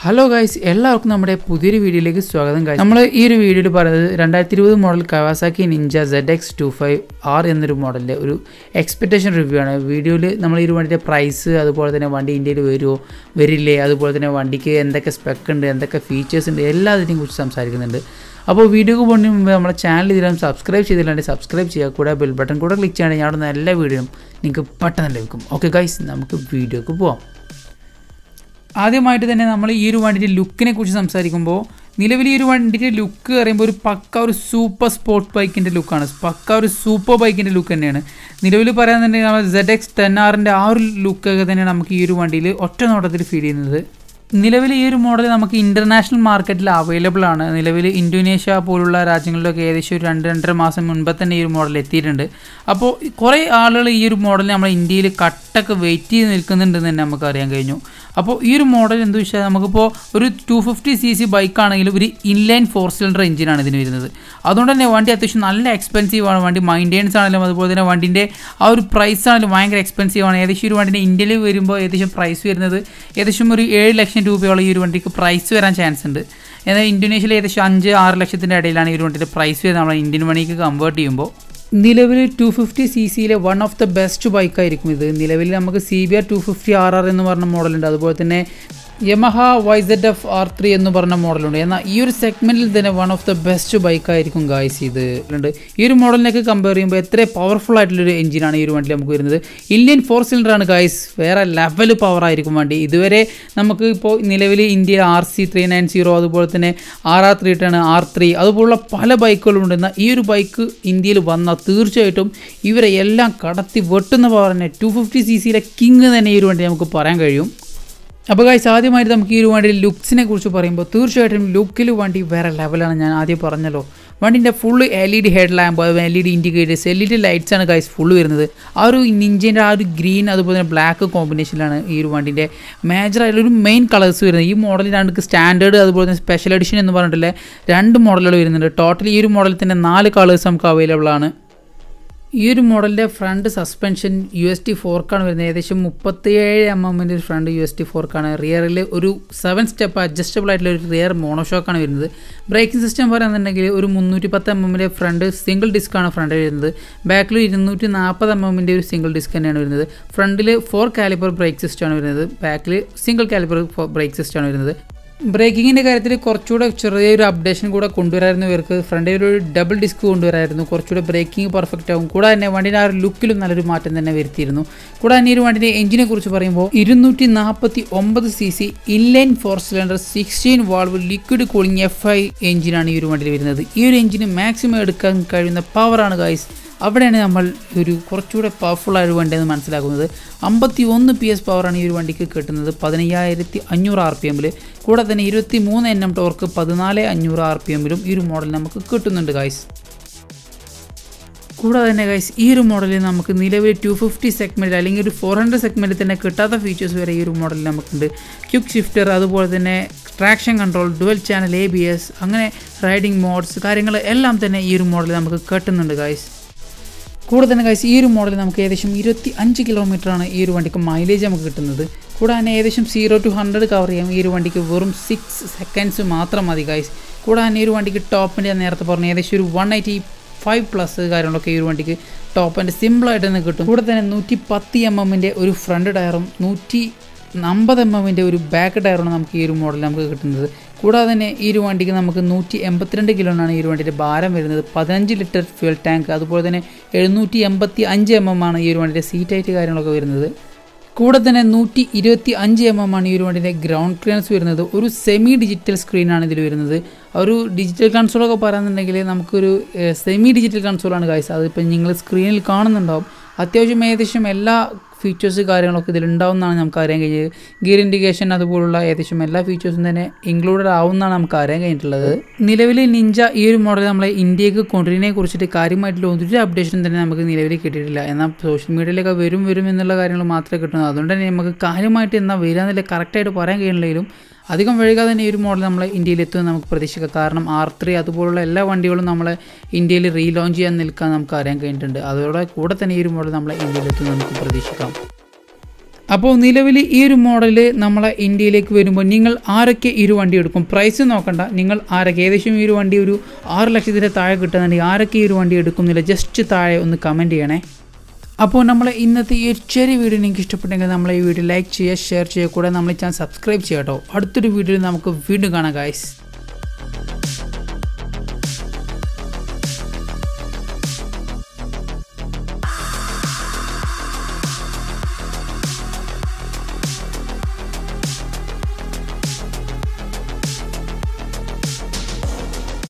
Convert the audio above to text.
hello guys എല്ലാവർക്കും നമ്മുടെ പുതിയൊരു വീഡിയോയിലേക്ക് സ്വാഗതം ഗൈസ് നമ്മൾ ഈ ഒരു വീഡിയോയിൽ പറയുന്നത് രണ്ടായിരത്തി ഇരുപത് model Kawasaki Ninja Z X two five R എന്നൊരു മോഡലിൻ്റെ ഒരു എക്സ്പെക്റ്റേഷൻ റിവ്യൂ ആണ് വീഡിയോയിൽ നമ്മൾ ഈ ഒരു വണ്ടിയുടെ പ്രൈസ് അതുപോലെ തന്നെ വണ്ടി ഇന്ത്യയിൽ വരുമോ വരില്ലേ അതുപോലെ തന്നെ വണ്ടിക്ക് എന്തൊക്കെ സ്പെക്ക് ഉണ്ട് എന്തൊക്കെ ഫീച്ചേഴ്സ് ഉണ്ട് എല്ലാത്തിനെയും കുറിച്ച് സംസാരിക്കുന്നുണ്ട് അപ്പോൾ വീഡിയോക്ക് പോകുന്നതിന് മുമ്പ് നമ്മുടെ ചാനൽ ഇതിലും സബ്സ്ക്രൈബ് ചെയ്തില്ലെങ്കിൽ സബ്സ്ക്രൈബ് ചെയ്യുക കൂടെ ബെൽ ബട്ടൺ കൂടെ ക്ലിക്ക് ചെയ്യുകയാണെങ്കിൽ ഞാൻ എല്ലാ വീഡിയോയും നിങ്ങൾക്ക് പെട്ടെന്ന് ലഭിക്കും ഓക്കെ ഗൈസ് നമുക്ക് വീഡിയോക്ക് പോവാം ആദ്യമായിട്ട് തന്നെ നമ്മൾ ഈ ഒരു വണ്ടിയുടെ ലുക്കിനെ കുറിച്ച് സംസാരിക്കുമ്പോൾ നിലവിൽ ഈ ഒരു വണ്ടിയുടെ ലുക്ക് പറയുമ്പോൾ ഒരു പക്ക ഒരു സൂപ്പർ സ്പോർട്ട് ബൈക്കിൻ്റെ ലുക്കാണ് പക്ക ഒരു സൂപ്പർ ബൈക്കിൻ്റെ ലുക്ക് തന്നെയാണ് നിലവിൽ പറയാന്നുണ്ടെങ്കിൽ നമ്മൾ സെഡ് എക്സ് ടെൻ ആറിൻ്റെ ആ ഒരു ലുക്കൊക്കെ തന്നെയാണ് നമുക്ക് ഈ ഒരു വണ്ടിയിൽ ഒറ്റ നോട്ടത്തിൽ ഫീൽ ചെയ്യുന്നത് നിലവിൽ ഈ ഒരു മോഡൽ നമുക്ക് ഇൻ്റർനാഷണൽ മാർക്കറ്റിൽ അവൈലബിൾ ആണ് നിലവിൽ ഇന്തോനേഷ്യ പോലുള്ള രാജ്യങ്ങളിലൊക്കെ ഏകദേശം ഒരു രണ്ട് രണ്ടര മാസം മുൻപ് തന്നെ ഈ ഒരു മോഡൽ എത്തിയിട്ടുണ്ട് അപ്പോൾ കുറേ ആളുകൾ ഈ ഒരു മോഡൽ നമ്മൾ ഇന്ത്യയിൽ കട്ടൊക്കെ വെയിറ്റ് ചെയ്ത് നിൽക്കുന്നുണ്ടെന്ന് തന്നെ നമുക്ക് അറിയാൻ കഴിഞ്ഞു അപ്പോൾ ഈ ഒരു മോഡൽ എന്ത് വെച്ചാൽ നമുക്കിപ്പോൾ ഒരു ടു ഫിഫ്റ്റി സി സി ബൈക്കാണെങ്കിലും ഒരു ഇൻലൈൻ ഫോർ സിലിണ്ടർ എഞ്ചിനാണ് ഇതിന് വരുന്നത് അതുകൊണ്ട് തന്നെ വണ്ടി അത്യാവശ്യം നല്ല എക്സ്പെൻസീവ് ആണ് വണ്ടി മൈൻറ്റെനൻസ് ആണെങ്കിലും അതുപോലെ തന്നെ വണ്ടിൻ്റെ ആ ഒരു പ്രൈസ് ആണെങ്കിലും ഭയങ്കര എക്സ്പെൻസീവ് ആണ് ഏകദേശം ഒരു വണ്ടിൻ്റെ ഇന്ത്യയിൽ വരുമ്പോൾ ഏകദേശം പ്രൈസ് വരുന്നത് ഏകദേശം ഒരു ഏഴ് ലക്ഷം രൂപയോളം ഈ ഒരു വണ്ടിക്ക് പ്രൈസ് വരാൻ ചാൻസ് ഉണ്ട് എന്നാൽ ഇന്തോനേഷ്യയിൽ ഏകദേശം അഞ്ച് ആറ് ലക്ഷത്തിൻ്റെ ഇടയിലാണ് ഈ ഒരു വണ്ടിയുടെ പ്രൈസ് വരുന്നത് നമ്മൾ ഇന്ത്യൻ മണിക്ക് കൺവേർട്ട് ചെയ്യുമ്പോൾ നിലവിൽ ടു ഫിഫ്റ്റി സി സിയിലെ വൺ ഓഫ് ദ ബെസ്റ്റ് ബൈക്കായിരിക്കും ഇത് നിലവിൽ നമുക്ക് C B R two fifty R R എന്ന് പറഞ്ഞ മോഡലുണ്ട് അതുപോലെ തന്നെ Yamaha Y Z F R three എന്ന് പറഞ്ഞ മോഡലുണ്ട് എന്നാൽ ഈ ഒരു സെഗ്മെൻറ്റിൽ തന്നെ വൺ ഓഫ് ദ ബെസ്റ്റ് ബൈക്കായിരിക്കും ഗായ്സ് ഇത് ഉണ്ട് ഈ ഒരു മോഡലിനൊക്കെ കമ്പയർ ചെയ്യുമ്പോൾ എത്ര പവർഫുൾ ആയിട്ടുള്ളൊരു എഞ്ചിനാണ് ഈ ഒരു വണ്ടിയിൽ നമുക്ക് വരുന്നത് ഇന്ത്യൻ ഫോർ സിലിണ്ടറാണ് ഗായ്സ് വേറെ ലെവൽ പവർ ആയിരിക്കും വണ്ടി ഇതുവരെ നമുക്ക് ഇപ്പോൾ നിലവിൽ India R C three ninety zero അതുപോലെ തന്നെ R R three ten R three അതുപോലുള്ള പല ബൈക്കുകളും ഉണ്ട് എന്നാൽ ഈ ഒരു ബൈക്ക് ഇന്ത്യയിൽ വന്നാൽ തീർച്ചയായിട്ടും ഇവരെ എല്ലാം കടത്തി വെട്ടുന്ന പവർ തന്നെ ടു ഫിഫ്റ്റി സി സിയിലെ കിങ് തന്നെ ഈ ഒരു വണ്ടി നമുക്ക് പറയാൻ കഴിയും അപ്പോൾ ഗൈസ് ആദ്യമായിട്ട് നമുക്ക് ഈ ഒരു വണ്ടിയുടെ ലുക്സിനെ കുറിച്ച് പറയുമ്പോൾ തീർച്ചയായിട്ടും ലുക്കിൽ വണ്ടി വേറെ ലെവലാണ് ഞാൻ ആദ്യം പറഞ്ഞല്ലോ വണ്ടിൻ്റെ full L E D head lamp അതുപോലെ L E D indicators L E D lights ആണ് ഗൈസ് ഫുള്ള് വരുന്നത് ആ ഒരു നിഞ്ചേൻ്റെ ആ ഒരു ഗ്രീൻ അതുപോലെ തന്നെ ബ്ലാക്ക് കോമ്പിനേഷനിലാണ് ഈ ഒരു വണ്ടിൻ്റെ മേജറായിട്ടുള്ള ഒരു മെയിൻ കളേഴ്സ് വരുന്നത് ഈ മോഡലിൽ രണ്ട് സ്റ്റാൻഡേർഡ് അതുപോലെ തന്നെ സ്പെഷ്യൽ എഡിഷൻ എന്ന് പറഞ്ഞിട്ടുള്ള രണ്ട് മോഡലുകൾ വരുന്നുണ്ട് ടോട്ടൽ ഈ ഒരു മോഡലിൽ തന്നെ നാല് കളേഴ്സ് നമുക്ക് അവൈലബിൾ ആണ് ഈ ഒരു മോഡലിൻ്റെ front suspension U S T ഫോർക്കാണ് വരുന്നത് ഏകദേശം മുപ്പത്തിയേഴ് എം എമ്മിൻ്റെ ഒരു ഫ്രണ്ട് യു എസ് ടി ഫോർക്കാണ് റിയറിൽ ഒരു സെവൻ സ്റ്റെപ്പ് അഡ്ജസ്റ്റബിൾ ആയിട്ടുള്ള ഒരു റിയർ മോണോഷോക്കാണ് വരുന്നത് ബ്രേക്കിംഗ് സിസ്റ്റം പറയുന്നുണ്ടെങ്കിൽ ഒരു മുന്നൂറ്റി പത്ത് എം എമ്മിൻ്റെ ഫ്രണ്ട് സിംഗിൾ ഡിസ്ക്കാണ് ഫ്രണ്ട് വരുന്നത് ബാക്കിൽ ഇരുന്നൂറ്റി നാൽപ്പത് എം എമ്മിൻ്റെ ഒരു സിംഗിൾ ഡിസ്ക് തന്നെയാണ് വരുന്നത് ഫ്രണ്ടിൽ ഫോർ കാലിപ്പർ ബ്രേക്ക് സിസ്റ്റമാണ് വരുന്നത് ബാക്കിൽ സിംഗിൾ കാലിപ്പർ ബ്രേക്ക് സിസ്റ്റമാണ് വരുന്നത് ബ്രേക്കിങ്ങിൻ്റെ കാര്യത്തിൽ കുറച്ചുകൂടെ ചെറിയൊരു അപ്ഡേഷൻ കൂടെ കൊണ്ടുവരായിരുന്നു ഇവർക്ക് ഫ്രണ്ടിൽ ഒരു ഡബിൾ ഡിസ്ക് കൊണ്ടുവരായിരുന്നു കുറച്ചുകൂടെ ബ്രേക്കിംഗ് പെർഫെക്റ്റ് ആവും കൂടെ തന്നെ വണ്ടിൻ്റെ ആ ഒരു ലുക്കിലും നല്ലൊരു മാറ്റം തന്നെ വരുത്തിയിരുന്നു കൂടെ തന്നെ ഈ ഒരു വണ്ടിൻ്റെ എഞ്ചിനെ കുറിച്ച് പറയുമ്പോൾ ഇരുന്നൂറ്റി നാൽപ്പത്തി ഒമ്പത് C C inline four cylinder sixteen valve liquid cooling F I എഞ്ചിനാണ് ഈ ഒരു വണ്ടിയിൽ വരുന്നത് ഈ ഒരു എഞ്ചിന് മാക്സിമം എടുക്കാൻ കഴിയുന്ന പവറാണ് ഗൈസ് അവിടെയാണ് നമ്മൾ ഒരു കുറച്ചുകൂടെ പവർഫുൾ ആയ ഒരു വണ്ടി എന്ന് മനസ്സിലാക്കുന്നത് അമ്പത്തി ഒന്ന് പി എസ് പവറാണ് ഈ ഒരു വണ്ടിക്ക് കിട്ടുന്നത് പതിനയ്യായിരത്തി അഞ്ഞൂറ് ആർ പി എമ്മിൽ കൂടെ തന്നെ ഇരുപത്തി മൂന്ന് എൻ എം ടോർക്ക് പതിനാല് അഞ്ഞൂറ് ആർ പി എമ്മിലും ഈ ഒരു മോഡൽ നമുക്ക് കിട്ടുന്നുണ്ട് ഗൈസ് കൂടാതെ തന്നെ ഗൈസ് ഈ ഒരു മോഡലിൽ നമുക്ക് നിലവിൽ ടു ഫിഫ്റ്റി സെഗ്മെൻറ്റിൽ അല്ലെങ്കിൽ ഒരു ഫോർ ഹൺഡ്രഡ് സെഗ്മെൻറ്റിൽ തന്നെ കിട്ടാത്ത ഫീച്ചേഴ്സ് വരെ ഈ ഒരു മോഡലിൽ നമുക്കുണ്ട് ക്യുക്ക് ഷിഫ്റ്റർ അതുപോലെ തന്നെ traction control dual channel A B S അങ്ങനെ റൈഡിംഗ് മോഡ്സ് കാര്യങ്ങൾ എല്ലാം തന്നെ ഈ ഒരു മോഡലിൽ നമുക്ക് കിട്ടുന്നുണ്ട് ഗൈസ് കൂടെ തന്നെ ഗൈസ് ഈ ഒരു മോഡൽ നമുക്ക് ഏകദേശം ഇരുപത്തി അഞ്ച് കിലോമീറ്ററാണ് ഈ ഒരു വണ്ടിക്ക് മൈലേജ് നമുക്ക് കിട്ടുന്നത് കൂടാതെ തന്നെ ഏകദേശം സീറോ ടു ഹൺഡ്രഡ് കവർ ചെയ്യാം ഈ ഒരു വണ്ടിക്ക് വെറും സിക്സ് സെക്കൻഡ്സ് മാത്രം മതി ഗൈസ് കൂടാതെ തന്നെ ഈ ഒരു വണ്ടിക്ക് ടോപ്പിൻ്റെ നേരത്തെ പറഞ്ഞു ഏകദേശം ഒരു വൺ എയ്റ്റി ഫൈവ് പ്ലസ് കാര്യങ്ങളൊക്കെ ഈ ഒരു വണ്ടിക്ക് ടോപ്പ് ആൻഡ് സിമ്പിളായിട്ട് തന്നെ കിട്ടും കൂടെ തന്നെ നൂറ്റി പത്ത് എം എമ്മിൻ്റെ ഒരു ഫ്രണ്ട് ടയറും നൂറ്റി അമ്പത് എം എമ്മിൻ്റെ ഒരു ബാക്ക് ടയറാണ് നമുക്ക് ഈ ഒരു മോഡൽ നമുക്ക് കിട്ടുന്നത് കൂടാതെ തന്നെ ഈ ഒരു വണ്ടിക്ക് നമുക്ക് നൂറ്റി എൺപത്തിരണ്ട് കിലോനാണ് ഈ ഒരു വണ്ടിയുടെ ഭാരം വരുന്നത് പതിനഞ്ച് ലിറ്റർ ഫ്യൂൽ ടാങ്ക് അതുപോലെ തന്നെ എഴുന്നൂറ്റി എൺപത്തി അഞ്ച് എം എം ആണ് ഈ ഒരു വണ്ടിയുടെ സീറ്റ് ഹൈറ്റ് കാര്യങ്ങളൊക്കെ വരുന്നത് കൂടെ തന്നെ നൂറ്റി ഇരുപത്തി അഞ്ച് എം എം ആണ് ഈ ഒരു വണ്ടിൻ്റെ ഗ്രൗണ്ട് ക്ലിയറൻസ് വരുന്നത് ഒരു സെമി ഡിജിറ്റൽ സ്ക്രീനാണ് ഇതിൽ വരുന്നത് ഒരു ഡിജിറ്റൽ കൺസോളൊക്കെ പറയുന്നുണ്ടെങ്കിൽ നമുക്കൊരു സെമി ഡിജിറ്റൽ കൺസോളാണ് കാഴ്ച അതിപ്പോൾ നിങ്ങൾ സ്ക്രീനിൽ കാണുന്നുണ്ടാവും അത്യാവശ്യം ഏകദേശം എല്ലാ ഫീച്ചേഴ്സ് കാര്യങ്ങളൊക്കെ ഇതിലുണ്ടാവും എന്നാണ് നമുക്ക് അറിയാൻ കഴിഞ്ഞത് ഗിയർ ഇൻഡിക്കേഷൻ അതുപോലുള്ള ഏകദേശം എല്ലാ ഫീച്ചേഴ്സും തന്നെ ഇൻക്ലൂഡഡ് ആവുമെന്നാണ് നമുക്ക് അറിയാൻ കഴിഞ്ഞിട്ടുള്ളത് നിലവിൽ നിഞ്ച ഈ ഒരു മോഡൽ നമ്മളെ ഇന്ത്യക്ക് കൊണ്ടുവരുന്നതിനെ കുറിച്ചിട്ട് കാര്യമായിട്ടുള്ള ഒരു അപ്ഡേഷൻ തന്നെ നമുക്ക് നിലവിൽ കിട്ടിയിട്ടില്ല എന്നാൽ സോഷ്യൽ മീഡിയയിലൊക്കെ വരും വരും എന്നുള്ള കാര്യങ്ങൾ മാത്രമേ കിട്ടുന്നു അതുകൊണ്ട് തന്നെ നമുക്ക് കാര്യമായിട്ട് എന്നാൽ വരിക എന്നുള്ള കറക്റ്റായിട്ട് പറയാൻ കഴിയുന്നില്ലെങ്കിലും അധികം വൈകാതെ തന്നെ ഈ ഒരു മോഡൽ നമ്മളെ ഇന്ത്യയിൽ എത്തുമെന്ന് നമുക്ക് പ്രതീക്ഷിക്കാം കാരണം ആർ ത്രീ അതുപോലുള്ള എല്ലാ വണ്ടികളും നമ്മളെ ഇന്ത്യയിൽ റീലോഞ്ച് ചെയ്യാൻ നിൽക്കാൻ നമുക്ക് അറിയാൻ കഴിഞ്ഞിട്ടുണ്ട് അതോടെ കൂടെ തന്നെ ഈ ഒരു മോഡൽ നമ്മളെ ഇന്ത്യയിൽ എത്തുമെന്ന് നമുക്ക് പ്രതീക്ഷിക്കാം അപ്പോൾ നിലവിൽ ഈ ഒരു മോഡൽ നമ്മളെ ഇന്ത്യയിലേക്ക് വരുമ്പോൾ നിങ്ങൾ ആരൊക്കെ ഈ ഒരു വണ്ടി എടുക്കും പ്രൈസ് നോക്കണ്ട നിങ്ങൾ ആരൊക്കെ ഏകദേശം ഈ ഒരു വണ്ടി ഒരു ആറ് ലക്ഷത്തിൻ്റെ താഴെ കിട്ടുന്നുണ്ടെങ്കിൽ ആരൊക്കെ ഈ ഒരു വണ്ടി എടുക്കുന്നില്ല ജസ്റ്റ് താഴെ ഒന്ന് കമൻറ്റ് ചെയ്യണേ അപ്പോൾ നമ്മളെ ഇന്നത്തെ ഈ ഒരു ചെറിയ വീഡിയോ നിങ്ങൾക്ക് ഇഷ്ടപ്പെട്ടെങ്കിൽ നമ്മളെ ഈ വീഡിയോ ലൈക്ക് ചെയ്യുക ഷെയർ ചെയ്യുക കൂടെ നമ്മൾ ഈ ചാനൽ സബ്സ്ക്രൈബ് ചെയ്യാം കേട്ടോ അടുത്തൊരു വീഡിയോയിൽ നമുക്ക് വീണ്ടും കാണാം ഗായ്സ്